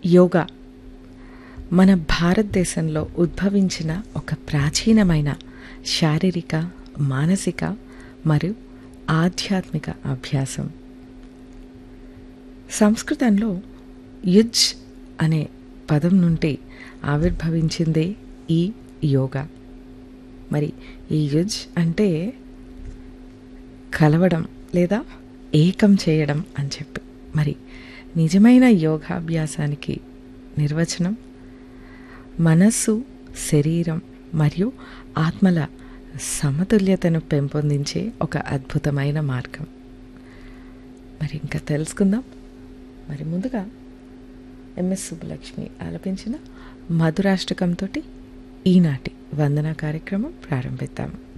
యోగా మన భారతదేశంలో ఉద్భవించిన ఒక ప్రాచీనమైన శారీరక మానసిక మరియు ఆధ్యాత్మిక అభ్యాసం సంస్కృతంలో యుజ్ అనే పదం నుండి ఆవిర్భవించిందే ఈ యోగా మరి ఈ యుజ్ అంటే కలవడం లేదా ఏకం చేయడం అని చెప్పి మరి నిజమైన యోగాభ్యాసానికి నిర్వచనం మనస్సు శరీరం మరియు ఆత్మల సమతుల్యతను పెంపొందించే ఒక అద్భుతమైన మార్గం మరి ఇంకా తెలుసుకుందాం మరి ముందుగా ఎంఎస్ సుబ్బలక్ష్మి ఆలపించిన మధురాష్టకంతో ఈనాటి వందన కార్యక్రమం ప్రారంభిద్దాం